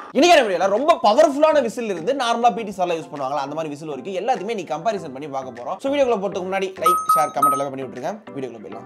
இன்னைக்கு வீடியோல ரொம்ப பவர்ஃபுல்லான விசில் இருந்து நார்மலா பிடி சார்ல யூஸ் பண்ணுவாங்களா அந்த மாதிரி விசில் வரைக்கும் எல்லாத்தையுமே நீ கம்பாரிசன் பண்ணி பார்க்க போறோம் ஸோ வீடியோக்குள்ள போறதுக்கு முன்னாடி லைக் ஷேர் கமெண்ட் எல்லாமே பண்ணி விட்டுருங்க வீடியோக்குள்ள போயிடலாம்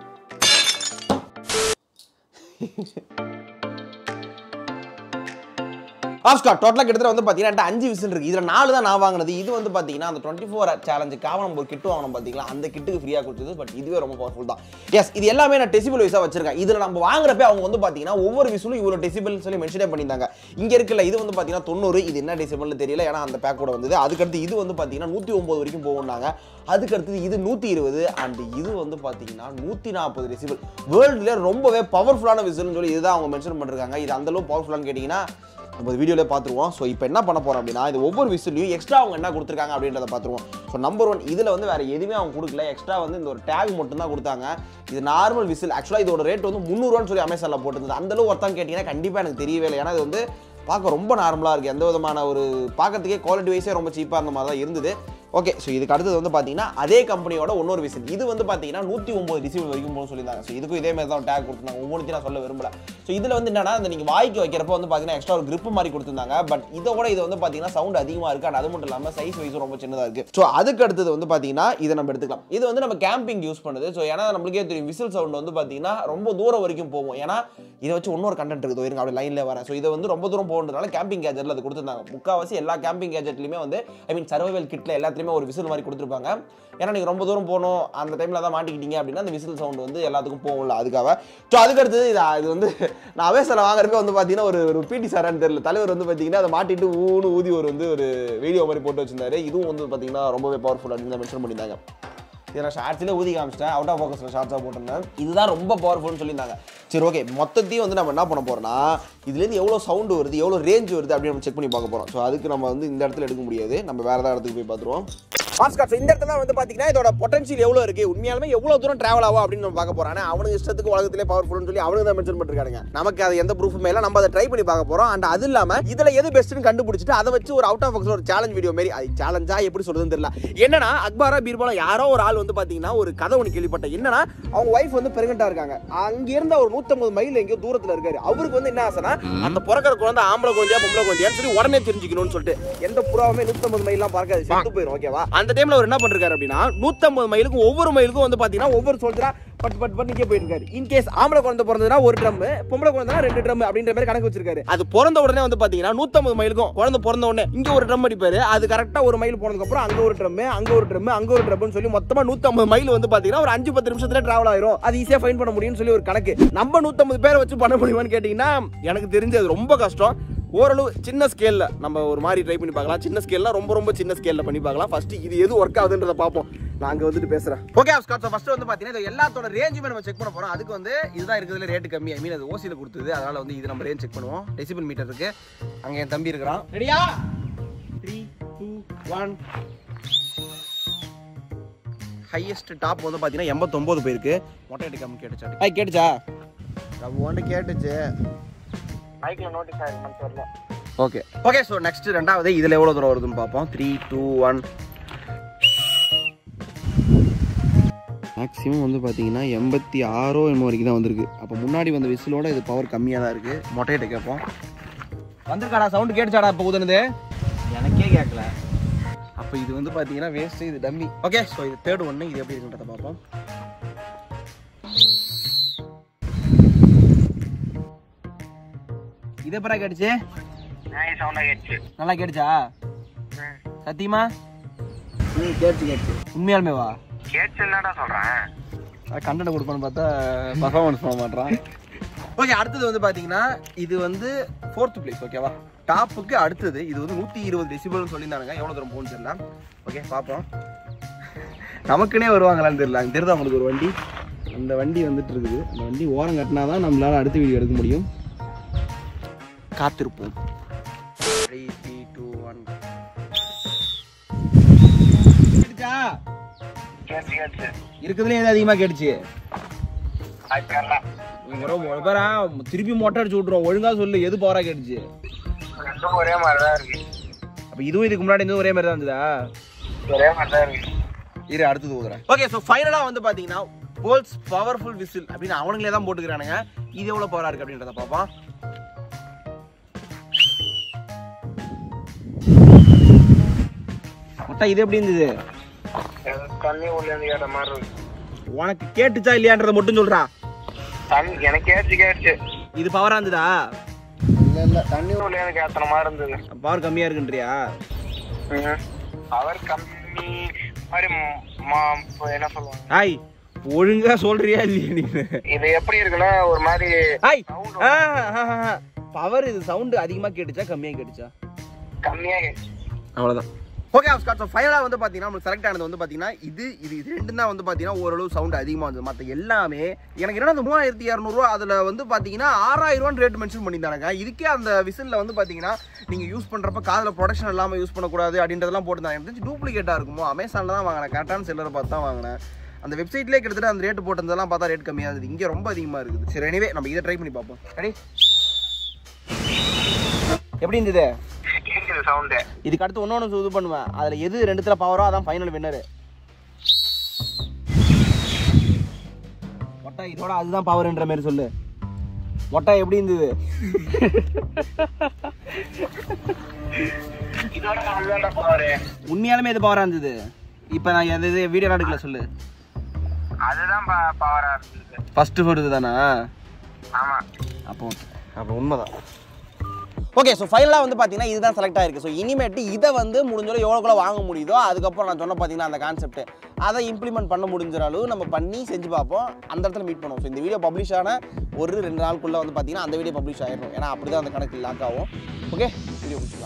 ஆஸ்கார் டோட்டலாக கிட்டத்தட்ட வந்து பார்த்தீங்கன்னா என்கிட்ட அஞ்சு விசில் இருக்கு இதில் நாலு தான் நான் வாங்கினது இது வந்து பார்த்தீங்கன்னா அந்த டுவெண்ட்டி ஃபோர் சேலஞ்சுக்காக நம்ம ஒரு கிட்டு வாங்கணும் பார்த்தீங்களா அந்த கிட்டுக்கு ஃப்ரீயாக கொடுத்தது பட் இதுவே ரொம்ப பவர்ஃபுல் தான் எஸ் இது எல்லாமே நான் டெசிபிள் வைஸாக வச்சிருக்கேன் இதில் நம்ம வாங்குறப்ப அவங்க வந்து பார்த்தீங்கன்னா ஒவ்வொரு விசிலும் இவ்வளோ டெசிபிள் சொல்லி மென்ஷனே பண்ணியிருந்தாங்க இங்கே இருக்குல்ல இது வந்து பார்த்தீங்கன்னா தொண்ணூறு இது என்ன டெசிபிள்னு தெரியல ஏன்னா அந்த பேக் கூட வந்தது அதுக்கடுத்து இது வந்து பார்த்தீங்கன்னா நூற்றி ஒம்பது வரைக்கும் போகும்னாங்க அதுக்கடுத்தது இது நூற்றி இருபது அண்ட் இது வந்து பார்த்தீங்கன்னா நூற்றி நாற்பது டெசிபிள் வேர்ல்டுல ரொம்பவே பவர்ஃபுல்லான விசில்னு சொல்லி இதுதான் அவங்க மென்ஷன் பண்ணிருக்காங்க இது அந்த அளவு பவர்ஃபுல்லான்னு கேட்டிங்கன்னா நம்ம வீடியோவில் பார்த்துருவோம் ஸோ இப்போ என்ன பண்ண போகிறோம் அப்படின்னா இது ஒவ்வொரு விசிலையும் எக்ஸ்ட்ரா அவங்க என்ன கொடுத்துருக்காங்க அப்படின்றத பார்த்துருவோம் ஸோ நம்பர் ஒன் இதில் வந்து வேறு எதுவுமே அவங்க கொடுக்கல எக்ஸ்ட்ரா வந்து இந்த ஒரு டேக் மட்டும் தான் கொடுத்தாங்க இது நார்மல் விசில் ஆக்சுவலாக இதோட ரேட் வந்து முந்நூறுவான்னு சொல்லி அமேசானில் போட்டிருந்தது அந்த அளவு ஒருத்தான் கேட்டிங்கன்னா கண்டிப்பாக எனக்கு தெரியவே இல்லை ஏன்னா இது வந்து பார்க்க ரொம்ப நார்மலாக இருக்குது எந்த விதமான ஒரு பார்க்கறதுக்கே குவாலிட்டி வைஸே ரொம்ப சீப்பாக இருந்த மாதிரி தான் இருந்தது ஓகே ஸோ இதுக்கு அடுத்தது வந்து பார்த்தீங்கன்னா அதே கம்பெனியோட இன்னொரு விசில் இது வந்து பார்த்தீங்கன்னா நூற்றி ஒம்பது டிசிபிள் வரைக்கும் போகணும்னு சொல்லியிருந்தாங்க ஸோ இதுக்கும் இதே மாதிரி தான் டேக் கொடுத்துருந்தாங்க ஒவ்வொன்றுத்தையும் நான் சொல்ல விரும்பல ஸோ இதில் வந்து என்னன்னா அந்த நீங்கள் வாய்க்கு வைக்கிறப்ப வந்து பார்த்தீங்கன்னா எக்ஸ்ட்ரா ஒரு grip மாதிரி கொடுத்துருந்தாங்க பட் இதோட இது வந்து பார்த்தீங்கன்னா சவுண்ட் அதிகமாக இருக்குது and அது மட்டும் இல்லாமல் சைஸ் வைஸும் ரொம்ப சின்னதாக இருக்குது ஸோ அதுக்கு அடுத்தது வந்து பார்த்தீங்கன்னா இதை நம்ம எடுத்துக்கலாம் இது வந்து நம்ம கேம்பிங் யூஸ் பண்ணுது ஸோ ஏன்னா நம்மளுக்கே தெரியும் விசில் சவுண்ட் வந்து பார்த்தீங்கன்னா ரொம்ப தூரம் வரைக்கும் போகும் ஏன்னா இதை வச்சு இன்னொரு கண்டென்ட் இருக்குது இருங்க அப்படி லைனில் வரேன் ஸோ இதை வந்து ரொம்ப தூரம் போகிறதுனால கேம்பிங் கேஜெட்டில் அது கொடுத்துருந்தாங்க முக்கால்வாசி எல்லா கேம்பிங் கேஜெட்லையுமே வந்து ஐ மீன் சர்வைவல் கிட்டில் எல்லாத்துலேயுமே ஒரு விசில் மாதிரி கொடுத்துருப்பாங்க ஏன்னா நீங்கள் ரொம்ப தூரம் போகணும் அந்த டைமில் தான் மாட்டிக்கிட்டீங்க அப்படின்னா அந்த விசில் சவுண்ட் வந்து எல்லாத்துக்கும் போகும்ல அதுக்காக ஸோ அதுக்கு அடுத்தது இது இது வந்து நான் அவேசில் வாங்குறப்ப வந்து பார்த்தீங்கன்னா ஒரு ஒரு பிடி சாரான்னு தெரியல தலைவர் வந்து பார்த்தீங்கன்னா அதை மாட்டிட்டு ஊன்னு ஊதி ஒரு வந்து ஒரு வீடியோ மாதிரி போட்டு வச்சிருந்தாரு இதுவும் வந்து பார்த்தீங்கன்னா ரொம்பவே பவர்ஃபுல் அப்படின்னு மென்ஷன் பண்ணியிருந்தாங்க இதை நான் ஷார்ட்ஸில் ஊதி காமிச்சிட்டேன் அவுட் ஆஃப் ஃபோக்கஸில் ஷார்ட்ஸாக போட்டிருந்தேன் இதுதான் ரொம்ப பவர்ஃபுல்னு சொல்லியிருந்தாங்க சரி ஓகே மொத்தத்தையும் வந்து நம்ம என்ன பண்ண போறோம்னா இதுலேருந்து எவ்வளோ சவுண்டு வருது எவ்வளோ ரேஞ்ச் வருது அப்படின்னு நம்ம செக் பண்ணி பார்க்க போகிறோம் ஸோ அதுக்கு நம்ம வந்து இந்த இடத்துல எடுக்க முடியாது நம்ம வேறு ஏதாவது இடத்துக்கு போய் பார்த்துருவோம் ஆஸ்கார் ஸோ இந்த இடத்துல வந்து பார்த்தீங்கன்னா இதோட பொட்டன்ஷியல் எவ்வளோ இருக்குது உண்மையாலுமே எவ்வளோ தூரம் ட்ராவல் ஆகும் அப்படின்னு நம்ம பார்க்க போகிறோம் ஆனால் அவனுக்கு இஷ்டத்துக்கு உலகத்திலே பவர்ஃபுல்னு சொல்லி அவனுக்கு தான் மென்ஷன் பண்ணிருக்காங்க நமக்கு அது எந்த ப்ரூஃபுமே இல்லை நம்ம அதை ட்ரை பண்ணி பார்க்க போகிறோம் அண்ட் அது இல்லாமல் இதில் எது பெஸ்ட்டுன்னு கண்டுபிடிச்சிட்டு அதை வச்சு ஒரு அவுட் ஆஃப் பாக்ஸ் ஒரு சேலஞ்ச் வீடியோ மாரி அது சேலஞ்சா எப்படி சொல்றதுன்னு தெரியல என்னன்னா அக்பாரா பீர்பாலா யாரோ ஒரு ஆள் வந்து பார்த்தீங்கன்னா ஒரு கதை ஒன்று கேள்விப்பட்டேன் என்னன்னா அவங்க ஒய்ஃப் வந்து பிரெக்னெண்டா இருக்காங்க அங்க இருந்த ஒரு நூத்தம்பது மைல் எங்கேயோ தூரத்துல இருக்காரு அவருக்கு வந்து என்ன ஆசைனா அந்த பிறக்கிற குழந்தை ஆம்பளை குழந்தையா பொம்பளை குழந்தையான்னு சொல்லி உடனே தெரிஞ்சுக்கணும்னு சொல்லிட்டு எந்த புறாவுமே நூத்தம்பது மைல்லாம் பார்க்காது செத்து போயிடும் ஓகேவா அந்த டைம்ல அவர் என்ன பண்றாரு அப்படின்னா நூத்தம்பது மைலுக்கும் ஒவ்வொரு மைலுக்கும் வந்து பாத்தீங்கன்னா ஒவ்வொரு சோல்ஜரா பட் பட் பட் நிக்க போயிருக்காரு இன் கேஸ் ஆம்பளை குழந்தை பிறந்ததுன்னா ஒரு ட்ரம் பொம்பளை குழந்தைனா ரெண்டு ட்ரம் அப்படின்ற மாதிரி கணக்கு வச்சிருக்காரு அது பிறந்த உடனே வந்து பாத்தீங்கன்னா நூத்தம்பது மைலுக்கும் குழந்தை பிறந்த உடனே இங்க ஒரு ட்ரம் அடிப்பாரு அது கரெக்டா ஒரு மைல் போனதுக்கு அப்புறம் அங்க ஒரு ட்ரம் அங்க ஒரு ட்ரம் அங்க ஒரு ட்ரம்னு சொல்லி மொத்தமா நூத்தம்பது மைல் வந்து பாத்தீங்கன்னா ஒரு அஞ்சு பத்து நிமிஷத்துல டிராவல் ஆயிரும் அது ஈஸியா ஃபைன் பண்ண முடியும்னு சொல்லி ஒரு கணக்கு நம்ம நூத்தம்பது பேரை வச்சு பண்ண முடியுமான்னு கேட்டீங்கன்னா எனக்கு தெரிஞ்சு அது ரொம்ப கஷ்டம் ஓரளவு சின்ன ஸ்கேல்ல நம்ம ஒரு மாதிரி ட்ரை பண்ணி பார்க்கலாம் சின்ன ஸ்கேல்ல ரொம்ப ரொம்ப சின்ன ஸ்கேல்ல பண்ணி பார்க்கலாம் ஃபர்ஸ்ட் இது எது ஒர்க் ஆகுதுன்றத பார்ப்போம் நான் அங்க வந்துட்டு பேசுறேன் ஓகே ஸ்காட் ஃபர்ஸ்ட் வந்து பாத்தீங்கன்னா இது எல்லாத்தோட ரேஞ்சுமே நம்ம செக் பண்ண போறோம் அதுக்கு வந்து இதுதான் இருக்கிறதுல ரேட் கம்மி ஐ மீன் அது ஓசியில் கொடுத்தது அதனால வந்து இது நம்ம ரேஞ்ச் செக் பண்ணுவோம் டெசிபிள் மீட்டர் இருக்கு அங்க என் தம்பி இருக்கிறான் ரெடியா three two one highest top வந்து பாத்தீங்கன்னா எண்பத்தொம்போது போயிருக்கு மொட்டை அடிக்காம கேட்டுச்சா ஐ கேட்டுச்சா ஒன்று கேட்டுச்சு மைக்ல நோட்டீஸ் ஆயிருக்குன்னு தெரியல ஓகே ஓகே ஸோ நெக்ஸ்ட் ரெண்டாவது இதில் எவ்வளோ தூரம் வருதுன்னு பார்ப்போம் த்ரீ டூ ஒன் மேக்ஸிமம் வந்து பார்த்தீங்கன்னா எண்பத்தி ஆறோ என்னமோ வரைக்கும் தான் வந்திருக்கு அப்போ முன்னாடி வந்த விசிலோட இது பவர் கம்மியாக தான் இருக்குது மொட்டையிட்ட கேட்போம் வந்திருக்காடா சவுண்டு கேட்டுச்சாடா இப்போ ஊதுனது எனக்கே கேட்கல அப்போ இது வந்து பார்த்தீங்கன்னா வேஸ்ட்டு இது டம்மி ஓகே ஸோ இது தேர்ட் ஒன்று இது எப்படி இருக்குன்றத பார்ப்போம் இது எப்படா கேட்டுச்சு நாய் சவுண்டா கேட்டுச்சு நல்லா கேட்டுச்சா ம். சத்தியமா ம் கேட்டுச்சு கேட்டுச்சு உண்மையாலுமே வா கேட்டுச்சுன்னு சொல்றேன் கண்டென்ட் கொடுப்பான்னு பார்த்தா பர்ஃபார்மன்ஸ் பண்ண மாட்டான் ஓகே அடுத்தது வந்து பார்த்தீங்கன்னா இது வந்து ஃபோர்த் பிளேஸ் ஓகேவா டாப்புக்கு அடுத்தது இது வந்து நூற்றி இருபது டெசிபிள்னு சொல்லியிருந்தாங்க எவ்வளோ தூரம் போகணும்னு தெரியல ஓகே பார்ப்போம் நமக்குன்னே வருவாங்களான்னு தெரியல அங்கே தெரியுதா உங்களுக்கு ஒரு வண்டி அந்த வண்டி வந்துட்டு இருக்குது அந்த வண்டி ஓரம் கட்டினா தான் நம்மளால அடுத்த வீடியோ எடுக்க முடியும் காத்திருப்போம் த்ரீ த்ரீ டூ ஒன் கேட்டுச்சா கேட்டுச்சு கேட்டுச்சு இருக்கிறதுலே எது அதிகமாக கேட்டுச்சு அது தெரியல ஒரு ஒரு பேரா திருப்பி மொட்டை அடிச்சு விட்ருவோம் ஒழுங்கா சொல்லு எது பவரா கேட்டுச்சு ரெண்டும் ஒரே மாதிரி தான் இருக்கு அப்ப இதுவும் இதுக்கு முன்னாடி இருந்தும் ஒரே மாதிரி தான் இருந்ததா ஒரே மாதிரி தான் இருக்கு இரு அடுத்தது ஊதுறேன் ஓகே ஸோ ஃபைனலாக வந்து பார்த்தீங்கன்னா வேர்ல்ட்ஸ் பவர்ஃபுல் விசில் அப்படின்னு அவனுங்களே தான் போட்டுக்கிறானுங்க இது எவ்வளோ பவராக இருக்கு அப்படின்றத பார்ப்போம் மொட்டை இது எப்படி இருந்தது தண்ணி உள்ள இருந்து கேட்ட மாதிரி இருக்கு உனக்கு கேட்டுச்சா இல்லையான்றதை மட்டும் சொல்றா தண்ணி எனக்கு கேட்டுச்சு கேட்டுச்சு இது பவரா இருந்ததா இல்ல இல்ல தண்ணி உள்ள இருந்து கேத்தன மாதிரி இருந்தது பவர் கம்மியா இருக்குன்றியா அவர் கம்மி மாதிரி ம், மா- இப்ப என்ன சொல்லுவாங்க ஹாய் ஒழுங்கா சொல்றியா இல்லையா நீ இது எப்படி இருக்குன்னா ஒரு மாதிரி ஹாய் பவர் இது சவுண்டு அதிகமா கேட்டுச்சா கம்மியா கேட்டுச்சா கம்மியா கேட்டுச்சு அவ்வளோதான் ஓகே ஸ்காட் ஸோ ஃபைனலாக வந்து பார்த்தீங்கன்னா நம்மளுக்கு செலக்ட் ஆனது வந்து பார்த்தீங்கன்னா இது இது இது ரெண்டும் தான் வந்து பார்த்தீங்கன்னா ஓரளவு சவுண்ட் அதிகமாக இருந்தது மற்ற எல்லாமே எனக்கு என்ன அந்த மூவாயிரத்தி இரநூறுவா அதில் வந்து பார்த்தீங்கன்னா ஆறாயிரம் ரேட் மென்ஷன் பண்ணியிருந்தாங்க இதுக்கே அந்த விசிலில் வந்து பார்த்தீங்கன்னா நீங்கள் யூஸ் பண்ணுறப்ப காதில் ப்ரொடக்ஷன் இல்லாமல் யூஸ் பண்ணக்கூடாது அப்படின்றதெல்லாம் போட்டுருந்தாங்க எனக்கு தெரிஞ்சு டூப்ளிகேட்டாக இருக்குமோ அமேசானில் தான் வாங்கினேன் கரெக்டான செல்லரை பார்த்து தான் வாங்கினேன் அந்த வெப்சைட்லேயே கிட்டத்தட்ட அந்த ரேட்டு போட்டிருந்ததெல்லாம் பார்த்தா ரேட் கம்மியாக இருந்தது இங்கே ரொம்ப அதிகமாக இருக்குது சரி எனிவே நம்ம இதை ட்ரை பண்ணி பார்ப்போம் ரெடி எப்படி இருந்தது கேக்குது சவுண்டு இதுக்கு அடுத்து ஒன்று இது பண்ணுவேன் அதில் எது ரெண்டுத்துல பவரோ அதான் ஃபைனல் வின்னரு மொட்டை இதோட அதுதான் பவர்ன்ற மாதிரி சொல்லு மொட்டை எப்படி இருந்தது இதோட அதுதான்டா பாரு உண்மையாலுமே இது பவராக இருந்தது இப்போ நான் எது இது வீடியோ எடுக்கல சொல்லு அதுதான் பவரா இருந்தது ஃபஸ்ட்டு ஃபோர் தானா ஆமா அப்போ ஓகே அப்போ உண்மைதான் ஓகே ஸோ ஃபைனலாக வந்து பார்த்தீங்கன்னா இதுதான் செலக்ட் ஆயிருக்கு ஸோ இனிமேட்டு இதை வந்து முடிஞ்சளவு எவ்வளோக்குள்ள வாங்க முடியுதோ அதுக்கப்புறம் நான் சொன்ன பார்த்தீங்கன்னா அந்த கான்செப்ட் அதை இம்ப்ளிமெண்ட் பண்ண முடிஞ்ச அளவு நம்ம பண்ணி செஞ்சு பார்ப்போம் அந்த இடத்துல மீட் பண்ணுவோம் ஸோ இந்த வீடியோ பப்ளிஷ் ஆன ஒரு ரெண்டு நாளுக்குள்ளே வந்து பார்த்தீங்கன்னா அந்த வீடியோ பப்ளிஷ் ஆயிடும் ஏன்னா அப்படி தான் அந்த கணக்கு லாக் ஆகும் ஓகே வீடியோ முடிச்சுக்கோ